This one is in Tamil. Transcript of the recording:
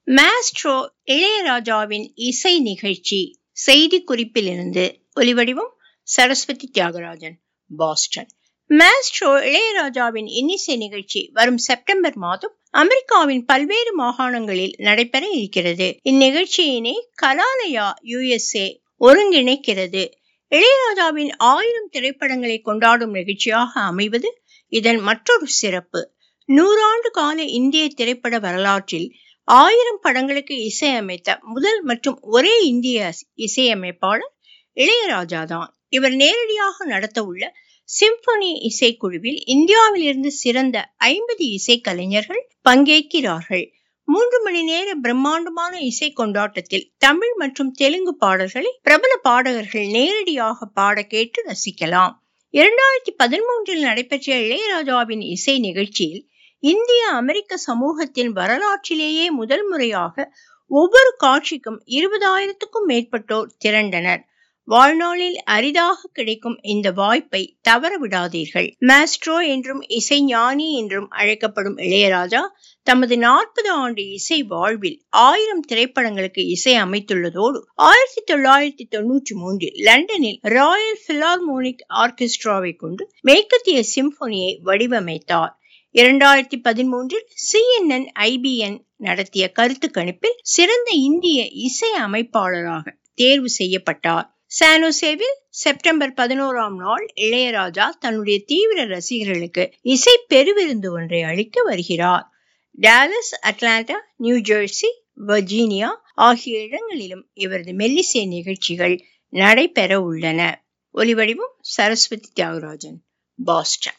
மாஸ்ட்ரோ இளையராஜாவின் இசை நிகழ்ச்சி செய்தி குறிப்பிலிருந்து ஒலிவடிவம் சரஸ்வதி தியாகராஜன் பாஸ்டன் மாஸ்ட்ரோ இளையராஜாவின் இன்னிசை நிகழ்ச்சி வரும் செப்டம்பர் மாதம் அமெரிக்காவின் பல்வேறு மாகாணங்களில் நடைபெற இருக்கிறது இந்நிகழ்ச்சியினை கலாலயா யுஎஸ்ஏ ஒருங்கிணைக்கிறது இளையராஜாவின் ஆயிரம் திரைப்படங்களை கொண்டாடும் நிகழ்ச்சியாக அமைவது இதன் மற்றொரு சிறப்பு நூறாண்டு கால இந்திய திரைப்பட வரலாற்றில் ஆயிரம் படங்களுக்கு இசையமைத்த முதல் மற்றும் ஒரே இந்திய இசையமைப்பாளர் இளையராஜா தான் இவர் நேரடியாக நடத்த உள்ள சிம்பொனி இசைக்குழுவில் இந்தியாவிலிருந்து சிறந்த ஐம்பது இசைக்கலைஞர்கள் பங்கேற்கிறார்கள் மூன்று மணி நேர பிரம்மாண்டமான இசை கொண்டாட்டத்தில் தமிழ் மற்றும் தெலுங்கு பாடல்களை பிரபல பாடகர்கள் நேரடியாக பாட கேட்டு ரசிக்கலாம் இரண்டாயிரத்தி பதிமூன்றில் நடைபெற்ற இளையராஜாவின் இசை நிகழ்ச்சியில் இந்திய அமெரிக்க சமூகத்தின் வரலாற்றிலேயே முதல் முறையாக ஒவ்வொரு காட்சிக்கும் இருபதாயிரத்துக்கும் மேற்பட்டோர் திரண்டனர் வாழ்நாளில் அரிதாக கிடைக்கும் இந்த வாய்ப்பை தவற விடாதீர்கள் மாஸ்ட்ரோ என்றும் இசை ஞானி என்றும் அழைக்கப்படும் இளையராஜா தமது நாற்பது ஆண்டு இசை வாழ்வில் ஆயிரம் திரைப்படங்களுக்கு இசை அமைத்துள்ளதோடு ஆயிரத்தி தொள்ளாயிரத்தி தொன்னூற்றி மூன்றில் லண்டனில் ராயல் பிலார்மோனிக் ஆர்கெஸ்ட்ராவை கொண்டு மேற்கத்திய சிம்பொனியை வடிவமைத்தார் இரண்டாயிரத்தி பதிமூன்றில் சிஎன்என் ஐபிஎன் நடத்திய கருத்து கணிப்பில் சிறந்த இந்திய இசை அமைப்பாளராக தேர்வு செய்யப்பட்டார் சானோசேவில் செப்டம்பர் பதினோராம் நாள் இளையராஜா தன்னுடைய தீவிர ரசிகர்களுக்கு இசை பெருவிருந்து ஒன்றை அளிக்க வருகிறார் Dallas Atlanta New Jersey Virginia ஆகிய இடங்களிலும் இவரது மெல்லிசை நிகழ்ச்சிகள் நடைபெற உள்ளன ஒலிவடிவம் சரஸ்வதி தியாகராஜன் பாஸ்டன்